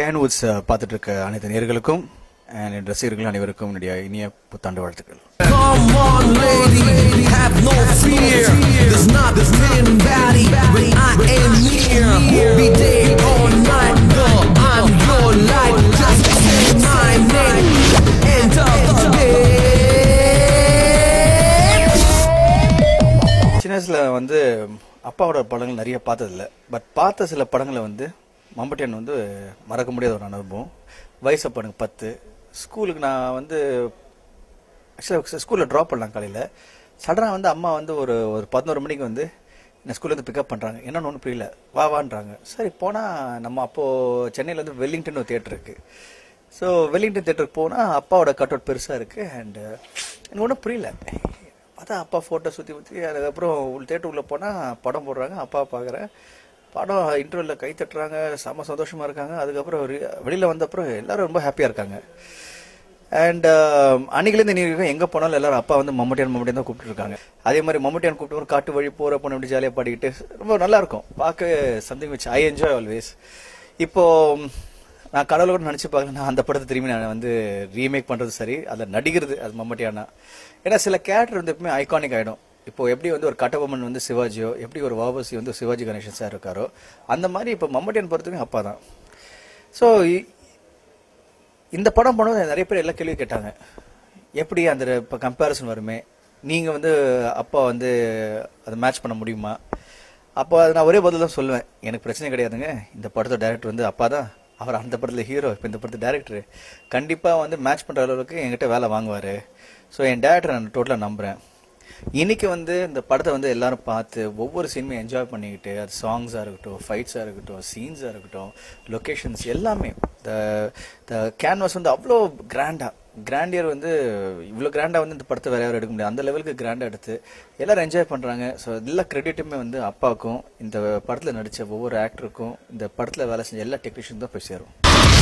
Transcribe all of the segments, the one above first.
Pan Woods பார்த்துட்டு இருக்க அனைத்து நேர்களுக்கும் and என் ரசிகர்கள் அனைவருக்கும் என்னுடைய இனிய புத்தாண்டு வாழ்த்துக்கள் Come on, lady, have no fear. There's nothing body when I am near. Be day or night, girl, I'm your light. Just say my name, enter the day. சின்ன வயசுல வந்து அப்பாவோட படங்கள் நிறைய பார்த்ததில்ல பட் பார்த்த சில படங்களை வந்து மம்பட்டியன் வந்து மறக்க முடியாத ஒரு அனுபவம் வயசு அப்ப எனக்கு பத்து ஸ்கூலுக்கு நான் வந்து ஆக்சுவலாக ஸ்கூலில் ட்ராப் பண்ணலாம் காலையில் சடனாக வந்து அம்மா வந்து ஒரு ஒரு பதினோரு மணிக்கு வந்து என்னை ஸ்கூல்லேருந்து பிக்கப் பண்ணுறாங்க என்னன்னு ஒன்றும் புரியல வா வான்றாங்க சரி போனால் நம்ம அப்போது சென்னையில் வந்து வெல்லிங்டன் ஒரு தேட்டர் இருக்குது ஸோ வெல்லிங்டன் தேட்டருக்கு போனால் அப்பாவோட கட் அவுட் பெருசாக இருக்குது அண்டு எனக்கு ஒன்றும் புரியல பார்த்தா அப்பா ஃபோட்டோ சுற்றி ஊற்றி அதுக்கப்புறம் உள்ள தேட்டர் உள்ளே போனால் படம் போடுறாங்க அப்பா பார்க்குறேன் படம் இன்டர்வலில் கை தட்டுறாங்க செம்ம சந்தோஷமாக இருக்காங்க அதுக்கப்புறம் வெளியில் வந்தப்புறம் எல்லாரும் ரொம்ப ஹாப்பியாக இருக்காங்க அண்ட் அன்னைக்குலேருந்து நீ வரைக்கும் எங்கே போனாலும் எல்லாரும் அப்பா வந்து மம்முட்டியான் மம்முட்டியான் தான் கூப்பிட்டுருக்காங்க அதே மாதிரி மம்முட்டியான் கூப்பிட்டு ஒரு காட்டு வழி போகிற பொண்ணு அப்படி ஜாலியாக பாடிக்கிட்டு ரொம்ப நல்லா இருக்கும் பார்க்க something which I enjoy always இப்போ நான் கடவுளை கூட நினச்சி பார்க்கல நான் அந்த படத்தை திரும்பி நான் வந்து ரீமேக் பண்ணுறது சரி அதில் நடிக்கிறது அது மம்முட்டியானா ஏன்னா சில கேரக்டர் வந்து எப்பவுமே ஐகானிக் ஆகிடும் இப்போ எப்படி வந்து ஒரு கட்டபொம்மன் வந்து சிவாஜியோ எப்படி ஒரு வாபசி வந்து சிவாஜி கணேசன் சார் இருக்காரோ அந்த மாதிரி இப்போ மம்முட்டியான் பொறுத்தவரைக்கும் அப்பா தான் ஸோ இந்த படம் பண்ணும்போது நிறைய பேர் எல்லா கேள்வி கேட்டாங்க எப்படி அந்த இப்போ கம்பேரிசன் வருமே நீங்கள் வந்து அப்பா வந்து அதை மேட்ச் பண்ண முடியுமா அப்போ அது நான் ஒரே பதில் தான் சொல்லுவேன் எனக்கு பிரச்சனை கிடையாதுங்க இந்த படத்தோட டைரக்டர் வந்து அப்பா தான் அவர் அந்த படத்தில் ஹீரோ இப்போ இந்த படத்து டேரக்டர் கண்டிப்பாக வந்து மேட்ச் பண்ணுற அளவுக்கு என்கிட்ட வேலை வாங்குவார் ஸோ என் டேரக்டர் நான் டோட்டலாக நம்புகிறேன் இன்னைக்கு வந்து இந்த படத்தை வந்து எல்லாரும் பார்த்து ஒவ்வொரு சீனுமே என்ஜாய் பண்ணிக்கிட்டு அது சாங்ஸாக இருக்கட்டும் ஃபைட்ஸாக இருக்கட்டும் சீன்ஸாக இருக்கட்டும் லொக்கேஷன்ஸ் எல்லாமே த த கேன்வாஸ் வந்து அவ்வளோ கிராண்டாக கிராண்டியர் வந்து இவ்வளோ கிராண்டாக வந்து இந்த படத்தை வேற யாரும் எடுக்க முடியாது அந்த லெவலுக்கு கிராண்டாக எடுத்து எல்லாரும் என்ஜாய் பண்ணுறாங்க ஸோ எல்லா கிரெடிட்டுமே வந்து அப்பாவுக்கும் இந்த படத்தில் நடித்த ஒவ்வொரு ஆக்டருக்கும் இந்த படத்தில் வேலை செஞ்ச எல்லா டெக்னீஷியன் தான் போய் சேரும்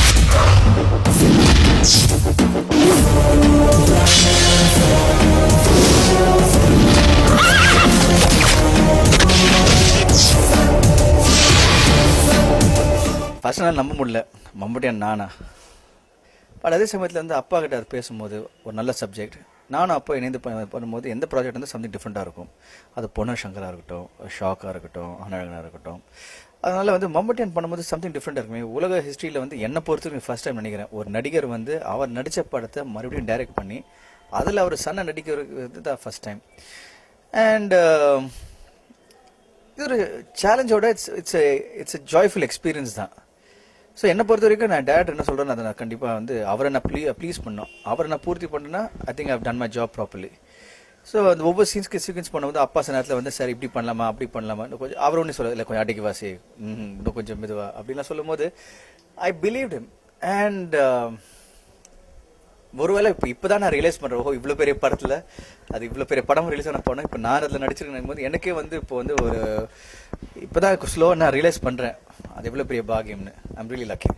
ஃபர்ஸ்ட் நாள் நம்ப முடியல மம்பட்டியான் நானா பட் அதே சமயத்தில் வந்து அப்பா கிட்ட அது பேசும்போது ஒரு நல்ல சப்ஜெக்ட் நானும் அப்பா இணைந்து ப- பண்ணும்போது எந்த ப்ராஜெக்ட் வந்து சம்திங் டிஃப்ரெண்ட்டாக இருக்கும் அது பொன்ன சங்கராக இருக்கட்டும் ஷாக்காக இருக்கட்டும் அனழகனாக இருக்கட்டும் அதனால வந்து மம்பட்டியான் பண்ணும்போது சம்திங் டிஃப்ரெண்ட்டாக இருக்குமே உலக ஹிஸ்ட்ரியில் வந்து என்னை பொறுத்தவரைக்கும் ஃபர்ஸ்ட் டைம் நினைக்கிறேன் ஒரு நடிகர் வந்து அவர் நடித்த படத்தை மறுபடியும் டைரக்ட் பண்ணி அதில் அவர் சன்னை நடிக்கிறது தான் ஃபர்ஸ்ட் டைம் அண்ட் இது ஒரு சேலஞ்சோட it's it's it's joyful experience தான் ஸோ என்னை பொறுத்த வரைக்கும் நான் டேரக்டர் என்ன சொல்கிறேன்னு அதை நான் கண்டிப்பாக வந்து அவரை நான் ப்ளீ ப்ளீஸ் பண்ணோம் அவரை நான் பூர்த்தி பண்ணேன்னா I think I've done my job properly so அந்த ஒவ்வொரு சீன்ஸ்க்கு சீக்வன்ஸ் பண்ணும்போது அப்பா சில நேரத்தில் வந்து சார் இப்படி பண்ணலாமா அப்படி பண்ணலாமா இன்னும் கொஞ்சம் அவர் ஒன்றும் சொல்ல இல்லை கொஞ்சம் அடிக்க வாசி ம், இன்னும் கொஞ்சம் மெதுவா அப்படின்லாம் சொல்லும்போது ஐ பிலீவ் him அண்ட் ஒருவேளை இப்போ இப்போதான் நான் ரியலைஸ் பண்றேன் ஓ இவ்வளோ பெரிய படத்துல அது இவ்வளோ பெரிய படம் ரிலீஸ் ஆன படம் இப்போ நான் அதில் நடிச்சிருக்கேன் போது எனக்கே வந்து இப்போ வந்து ஒரு இப்போதான் ஸ்லோ நான் ரியலைஸ் பண்றேன் அது எவ்வளோ பெரிய பாகியம்னு ஐம் ரியலி லக்கி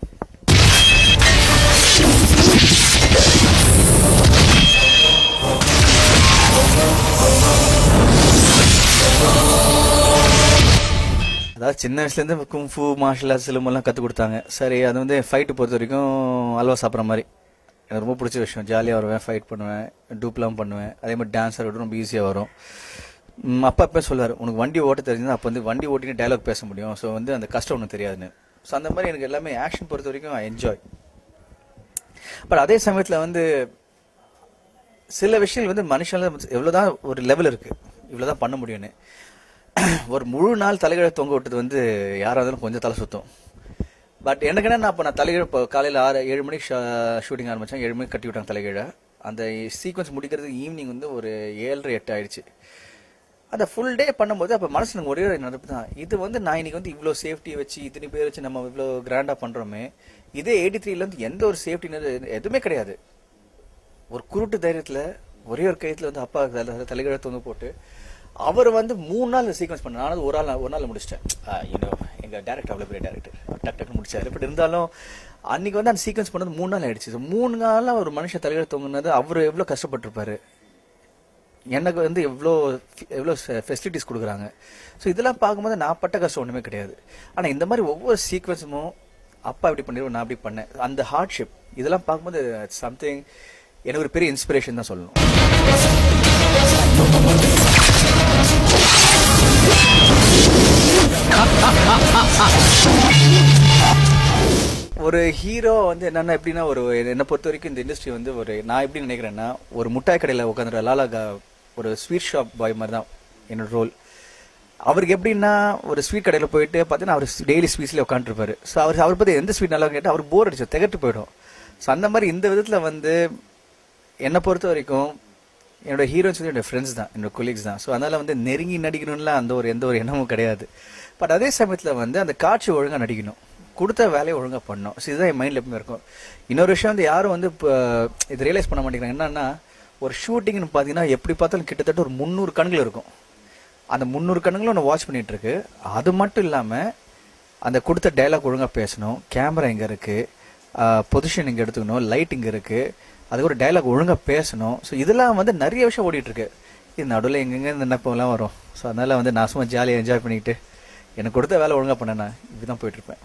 அதாவது சின்ன வயசுலேருந்து குங்ஃபு மார்ஷல் ஆர்ட்ஸ் சிலம்பெல்லாம் கற்றுக் கொடுத்தாங்க சரி அது வந்து ஃபைட்டு பொறுத்த வரைக்கும் அல்வா சாப்பிட்ற மாதிரி எனக்கு ரொம்ப பிடிச்ச விஷயம் ஜாலியாக வருவேன் ஃபைட் பண்ணுவேன் டூப்லாம் பண்ணுவேன் அதே மாதிரி டான்ஸ் ஆகட்டும் ரொம்ப ஈஸியாக வரும் ம், அப்பா எப்போ சொல்லுவார் உனக்கு வண்டி ஓட்ட தெரிஞ்சா அப்போ வந்து வண்டி ஓட்டின்னு டைலாக் பேச முடியும் ஸோ வந்து அந்த கஷ்டம் ஒன்றும் தெரியாதுன்னு ஸோ அந்த மாதிரி எனக்கு எல்லாமே ஆக்ஷன் பொறுத்த வரைக்கும் ஐ என்ஜாய் பட் அதே சமயத்தில் வந்து சில விஷயங்கள் வந்து மனுஷன்ல எவ்வளவுதான் ஒரு லெவல் இருக்கு இவ்வளவுதான் பண்ண முடியும்னு ஒரு முழு நாள் தலைகீழ தொங்க விட்டது வந்து யாரா இருந்தாலும் கொஞ்சம் தலை சுத்தும் பட் எனக்கு என்ன அப்போ நான் தலைகீழ இப்போ காலையில் ஆறு ஏழு மணிக்கு ஷூட்டிங் ஆரம்பிச்சேன் ஏழு மணிக்கு கட்டி விட்டாங்க தலைகீழ அந்த சீக்வன்ஸ் முடிக்கிறது ஈவினிங் வந்து ஒரு ஏழரை எட்டு ஆயிடுச்சு அந்த ஃபுல் டே பண்ணும்போது அப்போ மனசு எனக்கு ஒரே ஒரு நினைப்பு தான் இது வந்து நான் இன்னைக்கு வந்து இவ்வளோ சேஃப்டி வச்சு இத்தனை பேர் வச்சு நம்ம இவ்வளோ கிராண்டாக பண்ணுறோமே இதே எயிட்டி த்ரீல வந்து எந்த ஒரு சேஃப்டி எதுவுமே கிடையாது ஒரு குருட்டு தைரியத்துல ஒரே ஒரு கைத்துல வந்து அப்பா தலை- தலைகீழ தொங்க போட்டு அவர் வந்து மூணு நாள் சீக்வன்ஸ் பண்ண நான் ஒரு நாள் ஒரு நாள் முடிச்சிட்டேன் இன்னும் எங்க டேரக்டர் அவ்வளவு பெரிய டேரக்டர் டக் டக்கு முடிச்சாரு பட் இருந்தாலும் அன்னைக்கு வந்து அந்த சீக்வன்ஸ் பண்ணது மூணு நாள் ஆயிடுச்சு So, மூணு நாள்ல ஒரு மனுஷன் தலைகீழ தொங்குனது அவர் எவ்வளவு கஷ்டப்பட்டிருப்பாரு எனக்கு வந்து எவ்வளோ எவ்வளோ ஃபெசிலிட்டிஸ் கொடுக்குறாங்க ஸோ இதெல்லாம் பார்க்கும்போது நான் பட்ட கஷ்டம் ஒன்றுமே கிடையாது ஆனால் இந்த மாதிரி ஒவ்வொரு சீக்வன்ஸும் அப்பா இப்படி பண்ணிடுவோம் நான் அப்படி பண்ணேன் அந்த ஹார்ட்ஷிப் இதெல்லாம் பார்க்கும்போது சம்திங் எனக்கு ஒரு பெரிய இன்ஸ்பிரேஷன் தான் சொல்லணும் ஒரு ஹீரோ வந்து என்னன்னா எப்படின்னா ஒரு என்னை பொறுத்த வரைக்கும் இந்த இண்டஸ்ட்ரி வந்து ஒரு நான் எப்படி நினைக்கிறேன்னா ஒரு முட்டாய் கடையில் உட்காந்துற லாலா கா- ஒரு ஸ்வீட் ஷாப் பாய் மாதிரி தான் என்னோட ரோல் அவருக்கு எப்படின்னா ஒரு ஸ்வீட் கடையில் போயிட்டு பார்த்தீங்கன்னா அவர் டெய்லி ஸ்வீட்ஸ்லேயே உட்காந்துருப்பாரு ஸோ அவர் அவர் பற்றி எந்த ஸ்வீட் நல்லா கேட்டால் அவர் போர் அடிச்சு திகட்டு போயிடும் ஸோ அந்த மாதிரி இந்த விதத்தில் வந்து என்னை பொறுத்த வரைக்கும் என்னோட ஹீரோஸ் வந்து என்னோட ஃப்ரெண்ட்ஸ் தான் என்னோட கொலீக்ஸ் தான் ஸோ அதனால வந்து நெருங்கி நடிக்கணும்லாம் அந்த ஒரு எந்த ஒரு எண்ணமும் கிடையாது பட் அதே சமயத்தில் வந்து அந்த காட்சி ஒழுங்காக நடிக்கணும் கொடுத்த வேலையை ஒழுங்காக பண்ணணும் ஸோ இதுதான் என் மைண்டில் எப்பவுமே இருக்கும் இன்னொரு விஷயம் வந்து யாரும் வந்து இப்போ இது ரியலைஸ் பண்ண மாட்டேங்கிறாங்க என்னன்னா ஒரு ஷூட்டிங்னு பார்த்தீங்கன்னா எப்படி பார்த்தாலும் கிட்டத்தட்ட ஒரு முந்நூறு கண்கள் இருக்கும் அந்த முந்நூறு கண்ணுங்களும் ஒன்று வாட்ச் பண்ணிட்டு இருக்கு அது மட்டும் இல்லாமல் அந்த கொடுத்த டைலாக் ஒழுங்காக பேசணும் கேமரா இங்கே இருக்கு பொசிஷன் இங்கே எடுத்துக்கணும் லைட் இங்கே இருக்கு அதுக்கு ஒரு டைலாக் ஒழுங்காக பேசணும் ஸோ இதெல்லாம் வந்து நிறைய விஷயம் ஓடிட்டு இருக்கு இது நடுவில் எங்கெங்க இந்த நினப்பெல்லாம் வரும் ஸோ அதனால வந்து நான் சும்மா ஜாலியாக என்ஜாய் பண்ணிக்கிட்டு எனக்கு கொடுத்த வேலை ஒழுங்காக பண்ணேன் நான் இப்படி தான் போயிட்டு இருப்பேன்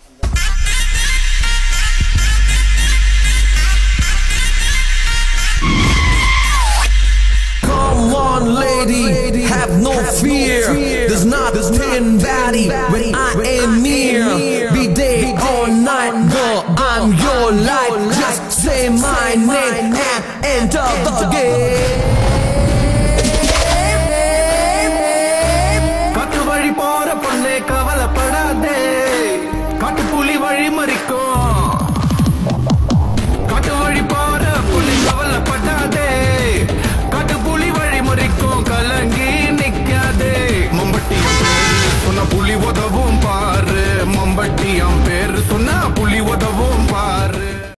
Come on, lady, have no fear. There's not a tin baddie when I am near. Be day or night, girl, I'm your light. Just say my name and enter the gate. காட்டு வழி போற பொண்ணே கவலைப்படாதே காட்டு புலி வழி மறிக்கும்